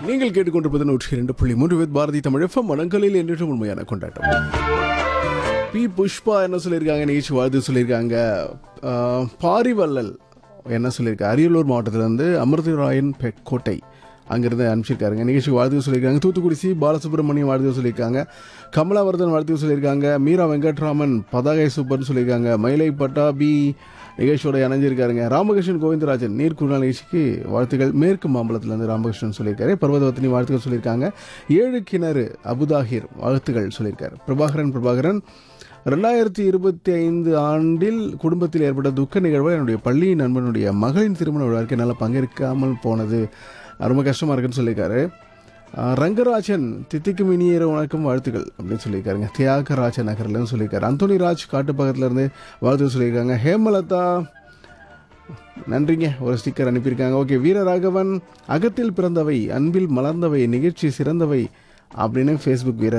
நீங்கள் கேட்டுக்கொண்டிருப்பது நூற்றி இரண்டு புள்ளி மூன்று வித் பாரதி தமிழ் எஃப்எம் மனங்களில் என்று உண்மையான கொண்டாட்டம் பி புஷ்பா என்ன சொல்லியிருக்காங்க நிகழ்ச்சி வாழ்த்து சொல்லியிருக்காங்க ஆஹ், பாரிவள்ளல் என்ன சொல்லியிருக்காங்க அரியலூர் மாவட்டத்திலிருந்து அமிர்தராயன் பெ- கோட்டை அங்கிருந்து அனுப்பிச்சிருக்காருங்க நிகழ்ச்சி வாழ்த்து சொல்லியிருக்காங்க தூத்துக்குடி சி பாலசுப்ரமணியம் வாழ்த்து சொல்லியிருக்காங்க கமலாவர்தன் வாழ்த்து சொல்லியிருக்காங்க மீரா வெங்கட்ராமன் பதாகை சூப்பர்னு சொல்லியிருக்காங்க மயிலை பட்டாபி நிகழ்ச்சியோட இணைஞ்சிருக்காருங்க ராமகிருஷ்ணன் கோவிந்தராஜன் நீர்க்குறள் நிகழ்ச்சிக்கு வாழ்த்துக்கள் மேற்கு மாம்பலத்திலிருந்து ராமகிருஷ்ணன் சொல்லியிருக்காரு பர்வதவத்தினி வாழ்த்துக்கள் சொல்லியிருக்காங்க ஏழு கிணறு அபுதாகிர் வாழ்த்துக்கள் சொல்லியிருக்காரு பிரபாகரன் பிரபாகரன் ரெண்டாயிரத்தி இருபத்தி ஐந்து ஆண்டில் குடும்பத்தில் ஏற்பட்ட துக்க நிகழ்வு என்னுடைய பள்ளி நண்பனுடைய மகளின் திருமண விழாவுக்கு என்னால் பங்கேற்காமல் போனது ரொம்ப கஷ்டமாக இருக்குன்னு சொல்லியிருக்காரு ஆஹ் ரங்கராஜன் தித்திக்கும் இனியர வணக்கம் வாழ்த்துக்கள் அப்படின்னு சொல்லியிருக்காருங்க தியாகராஜ நகர்லன்னு சொல்லியிருக்காரு அந்தோனி ராஜ் காட்டுப்பக்கத்துல இருந்து வாழ்த்து சொல்லியிருக்காங்க ஹேமலதா நன்றிங்க ஒரு ஸ்டிக்கர் அனுப்பியிருக்காங்க ஓகே வீரராகவன் அகத்தில் பிறந்தவை அன்பில் மலர்ந்தவை நிகழ்ச்சி சிறந்தவை அப்படின்னு ஃபேஸ்புக் வீரர்